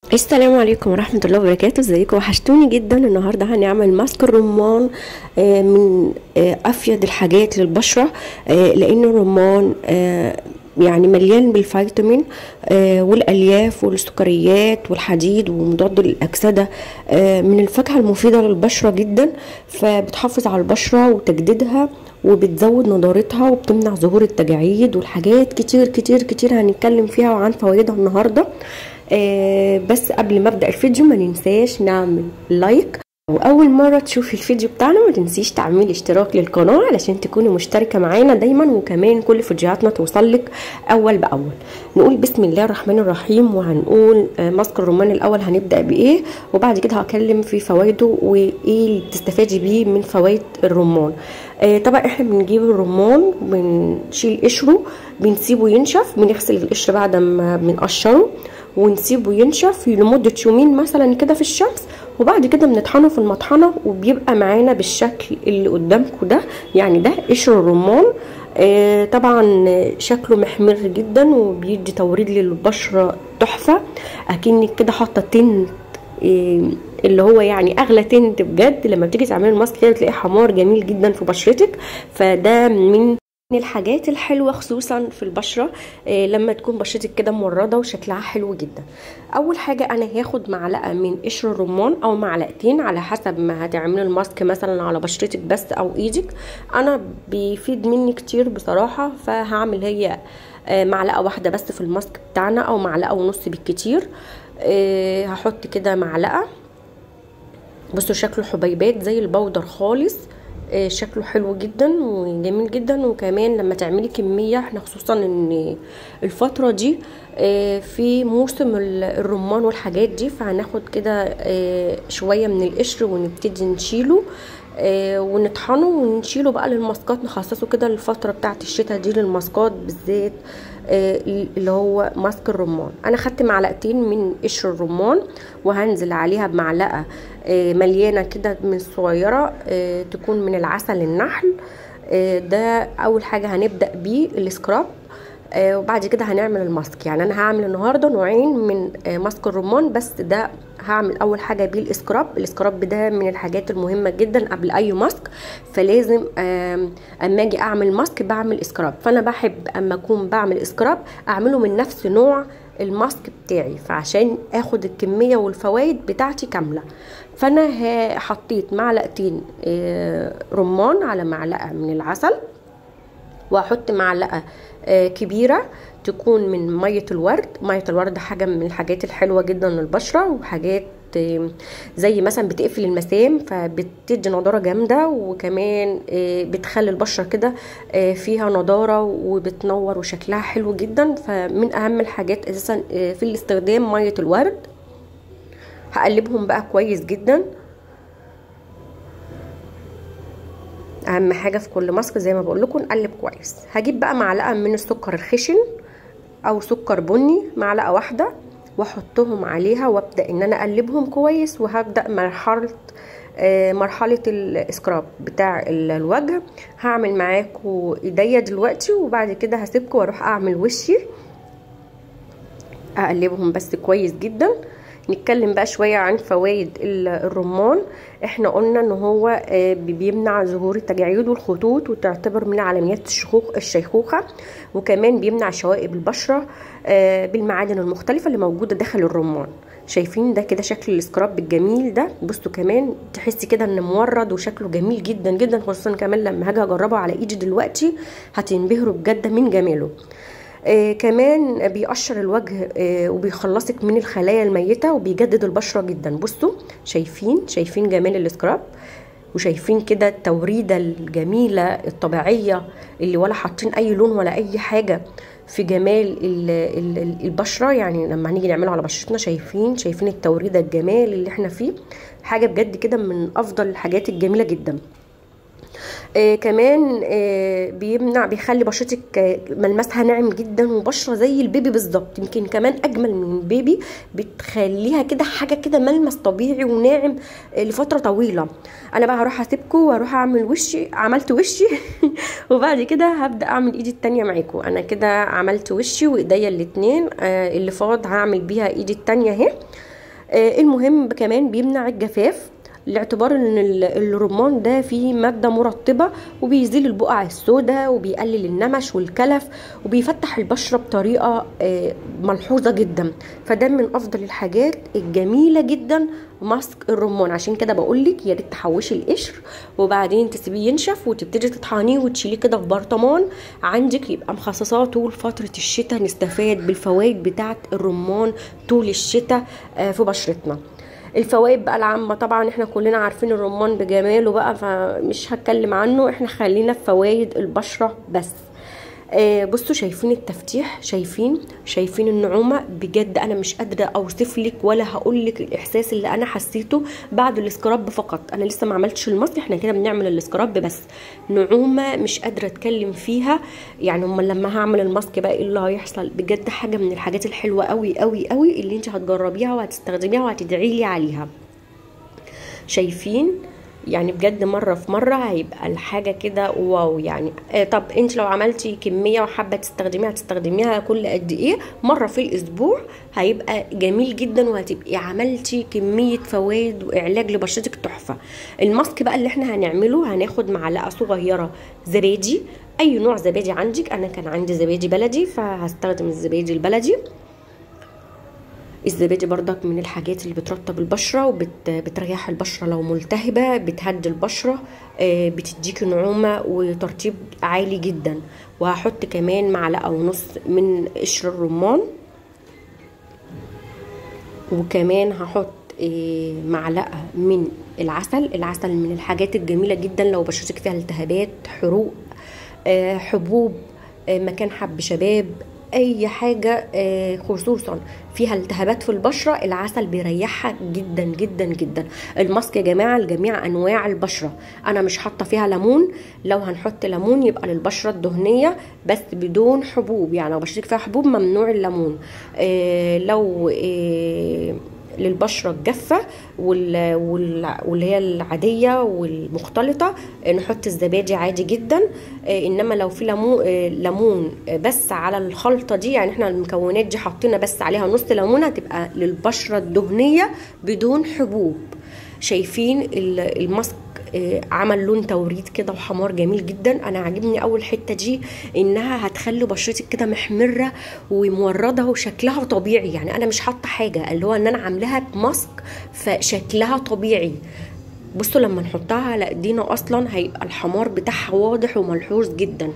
السلام عليكم ورحمة الله وبركاته ازيكم وحشتوني جدا النهاردة هنعمل ماسك الرمان آه، من آه، أفيد الحاجات للبشرة آه، لأن الرمان آه، يعني مليان بالفيتامين آه، والألياف والسكريات والحديد ومضاد الأكسدة آه، من الفاكهة المفيدة للبشرة جدا فبتحافظ على البشرة وتجديدها وبتزود نضارتها وبتمنع ظهور التجاعيد والحاجات كتير كتير كتير هنتكلم فيها وعن فوائدها النهارده آه بس قبل ما ابدا الفيديو ما ننساش نعمل لايك واول مره تشوفي الفيديو بتاعنا ما تنسيش تعملي اشتراك للقناه علشان تكوني مشتركه معانا دايما وكمان كل فيديوهاتنا توصلك اول باول نقول بسم الله الرحمن الرحيم وهنقول آه ماسك الرمان الاول هنبدا بايه وبعد كده هكلم في فوائده وايه اللي تستفادي بيه من فوائد الرمان آه طبعا احنا بنجيب الرمان بنشيل قشره بنسيبه ينشف بنغسل القشر بعد ما بنقشره ونسيبه ينشف لمدة يومين مثلا كده في الشمس وبعد كده بنطحنه في المطحنة وبيبقى معانا بالشكل اللي قدامكم ده يعني ده قشر الرمان آه طبعا شكله محمر جدا وبيدي توريد للبشرة تحفة اكنك كده حاطة تنت آه اللي هو يعني اغلى تنت بجد لما بتيجي تعملي الماسك كده تلاقي حمار جميل جدا في بشرتك فده من من الحاجات الحلوه خصوصا في البشره إيه لما تكون بشرتك كده مورده وشكلها حلو جدا اول حاجه انا هاخد معلقه من قشر الرمان او معلقتين على حسب ما هتعملي الماسك مثلا على بشرتك بس او ايدك انا بيفيد مني كتير بصراحه فهعمل هي معلقه واحده بس في الماسك بتاعنا او معلقه ونص بالكتير إيه هحط كده معلقه بصوا شكله حبيبات زي البودر خالص شكله حلو جدا وجميل جدا وكمان لما تعملي كمية احنا خصوصا ان الفترة دي في موسم الرمان والحاجات دي فهناخد كده شوية من القشر ونبتدي نشيله ونطحنه ونشيله بقى للماسكات نخصصه كده للفترة بتاعة الشتاء دي للماسكات بالذات اللي هو ماسك الرمان انا خدت معلقتين من قشر الرمان وهنزل عليها بمعلقه مليانه كده من صغيره تكون من العسل النحل ده اول حاجه هنبدا بيه السكراب وبعد كده هنعمل الماسك يعني انا هعمل النهارده نوعين من ماسك الرمان بس ده هعمل اول حاجه بيه الاسكراب الاسكراب ده من الحاجات المهمه جدا قبل اي ماسك فلازم اما اجي اعمل ماسك بعمل اسكراب فانا بحب اما اكون بعمل اسكراب اعمله من نفس نوع الماسك بتاعي فعشان اخد الكميه والفوائد بتاعتي كامله فانا حطيت معلقتين رمان على معلقه من العسل واحط معلقه كبيره تكون من ميه الورد ميه الورد حاجه من الحاجات الحلوه جدا للبشره وحاجات زي مثلا بتقفل المسام فبتدي نضاره جامده وكمان بتخلي البشره كده فيها نضاره وبتنور وشكلها حلو جدا فمن اهم الحاجات اساسا في الاستخدام ميه الورد هقلبهم بقى كويس جدا اهم حاجه في كل ماسك زي ما بقول لكم نقلب كويس هجيب بقى معلقه من السكر الخشن او سكر بني معلقه واحده واحطهم عليها وابدا ان انا اقلبهم كويس وهبدا مرحله آه مرحله الاسكراب بتاع الوجه هعمل معاكم ايديا دلوقتي وبعد كده هسيبكم واروح اعمل وشي اقلبهم بس كويس جدا نتكلم بقى شوية عن فوائد الرمان احنا قلنا ان هو بيمنع ظهور التجاعيد والخطوط وتعتبر من علامات الشيخوخ الشيخوخة وكمان بيمنع شوائب البشرة بالمعادن المختلفة اللي موجودة داخل الرمان شايفين ده كده شكل السكراب الجميل ده بصوا كمان تحسي كده ان مورد وشكله جميل جدا جدا خصوصا كمان لما هاجي اجربه على ايدي دلوقتي هتنبهروا بجد من جماله آه كمان بيقشر الوجه آه وبيخلصك من الخلايا الميتة وبيجدد البشرة جدا بصوا شايفين شايفين جمال السكراب وشايفين كده التوريدة الجميلة الطبيعية اللي ولا حاطين اي لون ولا اي حاجة في جمال ال ال البشرة يعني لما هنيجي نعمله على بشرتنا شايفين شايفين التوريدة الجمال اللي احنا فيه حاجة بجد كده من افضل الحاجات الجميلة جدا آه كمان آه بيمنع بيخلي بشرتك آه ملمسها ناعم جدا وبشره زي البيبي بالظبط يمكن كمان اجمل من البيبي بتخليها كده حاجه كده ملمس طبيعي وناعم آه لفتره طويله انا بقى هروح اسيبكم واروح اعمل وشي عملت وشي وبعد كده هبدا اعمل ايدي التانية معاكم انا كده عملت وشي وايديا الاتنين آه اللي فاض هعمل بيها ايدي التانية اهي آه المهم كمان بيمنع الجفاف لاعتبار ان ال- الرمان ده فيه مادة مرطبة وبيزيل البقع السوداء وبيقلل النمش والكلف وبيفتح البشرة بطريقة آه، ملحوظة جدا فده من افضل الحاجات الجميلة جدا ماسك الرمان عشان كده بقولك يا ريت تحوشي القشر وبعدين تسيبيه ينشف وتبتدي تطحنيه وتشيليه كده في برطمان عندك يبقى مخصصاه طول فترة الشتاء نستفاد بالفوائد بتاعة الرمان طول الشتاء آه، في بشرتنا الفوائد بقى العامة طبعا احنا كلنا عارفين الرمان بجماله بقى فمش هتكلم عنه احنا خلينا في فوائد البشرة بس آه بصوا شايفين التفتيح شايفين شايفين النعومة بجد انا مش قادرة اوصف لك ولا هقول لك الاحساس اللي انا حسيته بعد السكراب فقط انا لسه ما عملتش المصل احنا كده بنعمل السكراب بس نعومة مش قادرة اتكلم فيها يعني امال لما هعمل الماسك بقى ايه اللي هيحصل بجد حاجة من الحاجات الحلوة قوي قوي قوي اللي انت هتجربيها وهتستخدميها وهتدعي لي عليها شايفين يعني بجد مره في مره هيبقى الحاجه كده واو يعني آه طب انت لو عملتي كميه وحابه تستخدميها تستخدميها كل قد ايه مره في الاسبوع هيبقى جميل جدا وهتبقي عملتي كميه فوائد وعلاج لبشرتك تحفه الماسك بقى اللي احنا هنعمله هناخد معلقه صغيره زبادي اي نوع زبادي عندك انا كان عندي زبادي بلدي فهستخدم الزبادي البلدي الزبادي برضك من الحاجات اللي بترطب البشرة وبتريح البشرة لو ملتهبة بتهدي البشرة آه، بتديكي نعومة وترطيب عالي جدا وهحط كمان معلقة ونص من قشر الرمان وكمان هحط آه، معلقة من العسل العسل من الحاجات الجميلة جدا لو بشرتك فيها التهابات حروق آه، حبوب آه، مكان حب شباب اي حاجة آه، خصوصا فيها التهابات في البشرة العسل بيريحها جدا جدا جدا الماسك يا جماعة لجميع انواع البشرة انا مش حاطة فيها ليمون لو هنحط ليمون يبقى للبشرة الدهنية بس بدون حبوب يعني لو بشرتك فيها حبوب ممنوع الليمون آه، لو آه، للبشره الجافه وال- وال- واللي هي العاديه والمختلطه آه، نحط الزبادي عادي جدا آه، انما لو في ليمون آه، ليمون آه، بس على الخلطه دي يعني احنا المكونات دي حطينا بس عليها نص ليمونه هتبقى للبشره الدهنيه بدون حبوب شايفين ال- الماسك آه، عمل لون توريد كده وحمار جميل جدا انا عاجبني اول حته دي انها هتخلي بشرتك كده محمره ومورده وشكلها طبيعي يعني انا مش حاطه حاجه اللي هو ان انا عاملاها بماسك فشكلها طبيعي بصوا لما نحطها على ايدينا اصلا هيبقى الحمار بتاعها واضح وملحوظ جدا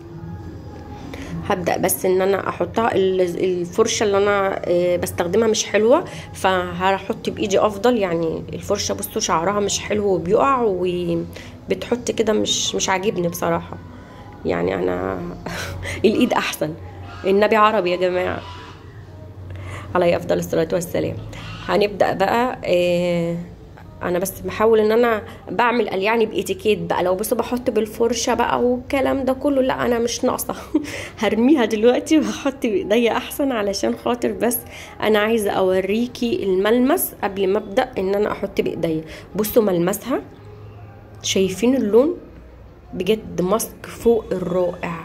هبدا بس ان انا احطها ال- الفرشه اللي انا آه، بستخدمها مش حلوه فهحط بايدي افضل يعني الفرشه بصوا شعرها مش حلو وبيقع وبتحط كده مش مش عاجبني بصراحه يعني انا الايد احسن النبي عربي يا جماعه عليه افضل الصلاه والسلام هنبدا بقى آه انا بس بحاول ان انا بعمل قال يعني باتيكيت بقى لو بس بحط بالفرشه بقى والكلام ده كله لا انا مش ناقصه هرميها دلوقتي وهحط بايديا احسن علشان خاطر بس انا عايزه اوريكي الملمس قبل ما ابدا ان انا احط بايديا بصوا ملمسها شايفين اللون بجد ماسك فوق الرائع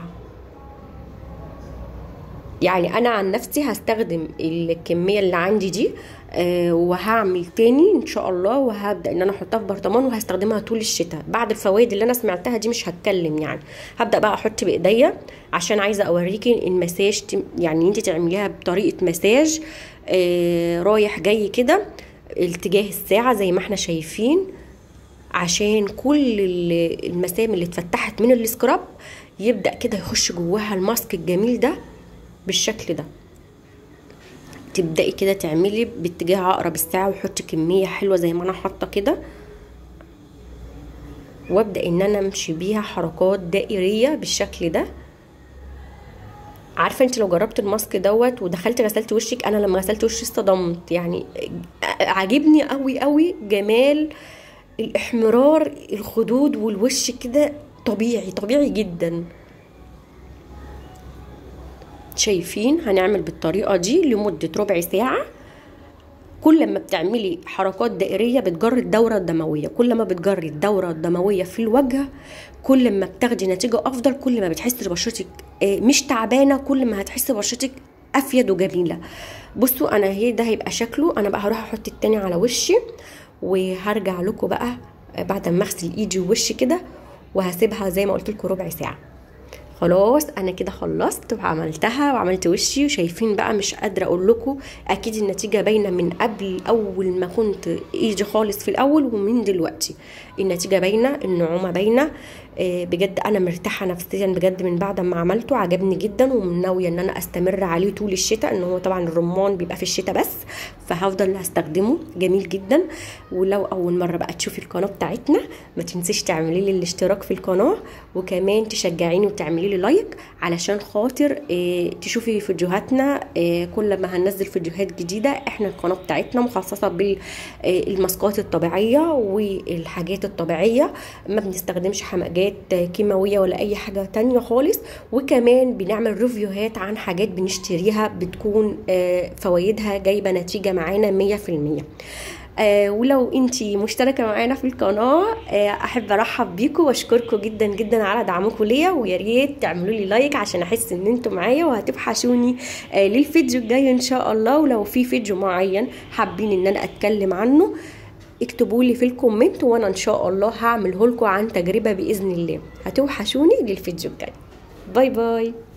يعني انا عن نفسي هستخدم الكميه اللي عندي دي آه وهعمل تاني ان شاء الله وهبدا ان انا احطها في برطمان وهستخدمها طول الشتاء بعد الفوائد اللي انا سمعتها دي مش هتكلم يعني هبدا بقى احط بايديا عشان عايزه اوريكي المساج تم- يعني انت تعمليها بطريقه مساج آه رايح جاي كده اتجاه الساعه زي ما احنا شايفين عشان كل ال- المسام اللي اتفتحت من السكراب يبدا كده يخش جواها الماسك الجميل ده بالشكل ده تبدأي كده تعملي باتجاه عقرب الساعة وحطي كمية حلوة زي ما انا حاطة كده وابدأ ان انا امشي بيها حركات دائرية بالشكل ده عارفه انت لو جربت الماسك دوت ودخلت غسلت وشك انا لما غسلت وشي اصطدمت يعني عاجبني قوي قوي جمال الاحمرار الخدود والوش كده طبيعي طبيعي جدا شايفين هنعمل بالطريقة دي لمدة ربع ساعة كل ما بتعملي حركات دائرية بتجري الدورة الدموية كل ما بتجري الدورة الدموية في الوجه كل ما بتاخدي نتيجة أفضل كل ما بتحسي بشرتك آه، مش تعبانة كل ما هتحسي بشرتك افيد وجميله بصوا انا هي ده هيبقى شكله انا بقى هروح احط التاني على وشي وهرجع لكم بقى بعد ما اغسل ايدي ووشي كده وهسيبها زي ما قلت لكم ربع ساعه خلاص انا كده خلصت وعملتها وعملت وشي وشايفين بقى مش قادره اقول لكم اكيد النتيجه باينه من قبل اول ما كنت ايجي خالص في الاول ومن دلوقتي النتيجه باينه النعومه باينه آه، بجد انا مرتاحه نفسيا بجد من بعد ما عملته عجبني جدا وناويه ان انا استمر عليه طول الشتاء ان هو طبعا الرمان بيبقى في الشتاء بس فهفضل استخدمه جميل جدا ولو اول مره بقى تشوفي القناه بتاعتنا ما تنسيش تعملي لي الاشتراك في القناه وكمان تشجعيني وتعملي لي لايك علشان خاطر اه تشوفي فيديوهاتنا اه كل ما هننزل فيديوهات جديده احنا القناه بتاعتنا مخصصه بالماسكات الطبيعيه والحاجات الطبيعيه ما بنستخدمش حماجات كيماويه ولا اي حاجه تانية خالص وكمان بنعمل ريفيوهات عن حاجات بنشتريها بتكون اه فوائدها جايبه نتيجه معانا مية في المية آه ولو انتي مشتركه معانا في القناه آه احب ارحب بيكم واشكركم جدا جدا على دعمكم ليا ويا ريت تعملوا لي لايك عشان احس ان انتوا معايا وهتوحشوني آه للفيديو الجاي ان شاء الله ولو في فيديو معين حابين ان انا اتكلم عنه اكتبوا لي في الكومنت وانا ان شاء الله هعمله لكم عن تجربه باذن الله هتوحشوني للفيديو الجاي باي باي